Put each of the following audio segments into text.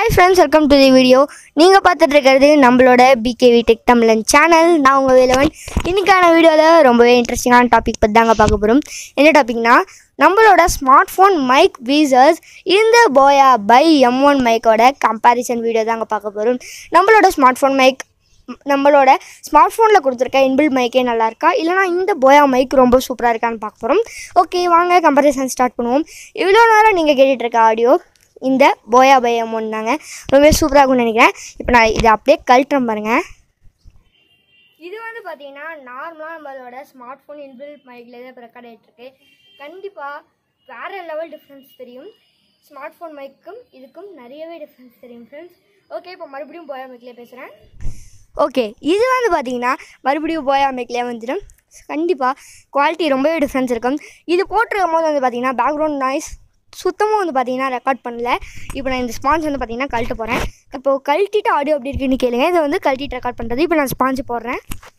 hi friends welcome to the video நீங்கள் பார்த்துட்டு இருக்கிறது நம்மளோட பிகேவி டெக் தமிழன் சேனல் நான் உங்கள் வேலவன் இன்னைக்கான வீடியோவில் ரொம்பவே இன்ட்ரெஸ்டிங்கான டாபிக் பற்றி தாங்க பார்க்க போகிறோம் என்ன டாபிக்னா நம்மளோட ஸ்மார்ட் ஃபோன் மைக் வீசர்ஸ் இந்த போயா பை எம் ஒன் மைக்கோட கம்பேரிசன் வீடியோ தாங்க பார்க்க போகிறோம் நம்மளோட ஸ்மார்ட் ஃபோன் மைக் நம்மளோட ஸ்மார்ட் ஃபோனில் கொடுத்துருக்க இன்பில் மைக்கே நல்லா இருக்கா இல்லைனா இந்த போயா மைக் ரொம்ப சூப்பராக இருக்கான்னு பார்க்க போகிறோம் ஓகே வாங்க கம்பேரிசன் ஸ்டார்ட் பண்ணுவோம் இவ்வளோ நேரம் நீங்கள் கேட்டுட்டு இருக்க ஆடியோ இந்த போயா பை அமௌண்ட் தாங்க ரொம்பவே சூப்பராக இருக்கும்னு நினைக்கிறேன் இப்போ நான் இதை அப்படியே கழட்டுறேன் பாருங்கள் இது வந்து பார்த்தீங்கன்னா நார்மலாக நம்மளோட ஸ்மார்ட் ஃபோன் இன்பில் மைக்கில் தான் இப்போ ரெக்கார்ட் ஆகிட்டுருக்கு கண்டிப்பாக வேறு லெவல் டிஃப்ரென்ஸ் தெரியும் ஸ்மார்ட் ஃபோன் மைக்கும் இதுக்கும் நிறையவே டிஃப்ரென்ஸ் தெரியும் ஃப்ரெண்ட்ஸ் ஓகே இப்போ மறுபடியும் போயா மைக்லேயே பேசுகிறேன் ஓகே இது வந்து பார்த்தீங்கன்னா மறுபடியும் போயா மைக்லேயே வந்துடும் கண்டிப்பாக குவாலிட்டி ரொம்பவே டிஃப்ரென்ஸ் இருக்கும் இது போட்டிருக்கும் போது வந்து பார்த்தீங்கன்னா பேக்ரவுண்ட் நாய்ஸ் சுத்தமாக வந்து பார்த்தீங்கன்னா ரெக்கார்ட் பண்ணல இப்போ நான் இந்த ஸ்பான்ஸ் வந்து பார்த்தீங்கன்னா கழட்ட போகிறேன் இப்போ கழட்டிட்டு ஆடியோ எப்படி இருக்குன்னு கேளுங்க இதை வந்து கழட்டிட்டு ரெக்கார்ட் பண்ணுறது இப்போ நான் ஸ்பான்ஸ் போடுறேன்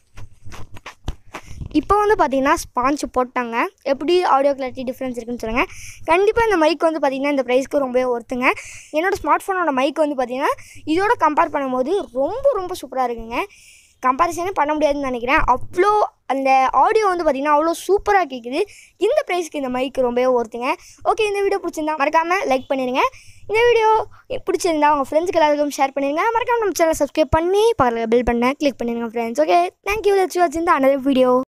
இப்போ வந்து பார்த்தீங்கன்னா ஸ்பான்ச் போட்டாங்க எப்படி ஆடியோ கிளாரிட்டி டிஃப்ரென்ஸ் இருக்குன்னு சொல்லுங்கள் கண்டிப்பாக இந்த மைக் வந்து பார்த்தீங்கன்னா இந்த ப்ரைஸ்க்கு ரொம்பவே ஒருத்துங்க என்னோடய ஸ்மார்ட் ஃபோனோட மைக் வந்து பார்த்தீங்கன்னா இதோட கம்பேர் பண்ணும்போது ரொம்ப ரொம்ப சூப்பராக இருக்குங்க கம்பேரிசனே பண்ண முடியாதுன்னு நினைக்கிறேன் அவ்வளோ அந்த ஆடியோ வந்து பார்த்திங்கன்னா அவ்வளோ சூப்பராக கேட்குது இந்த ப்ரைஸ்க்கு இந்த மைக் ரொம்பவே ஒருத்துங்க ஓகே இந்த வீடியோ பிடிச்சிருந்தா மறக்காமல் லைக் பண்ணிடுங்க இந்த வீடியோ பிடிச்சிருந்தா உங்கள் ஃப்ரெண்ட்ஸ்க்கு எல்லாருக்கும் ஷேர் பண்ணிடுங்க மறக்காமல் நம்ம சேனல் சப்ஸ்கிரைப் பண்ணி பக்கத்தில் பில் பண்ண கிளிக் பண்ணிடுங்க ஃப்ரெண்ட்ஸ் ஓகே தேங்க்யூ லட்சி வச்சிருந்தா அனதர் வீடியோ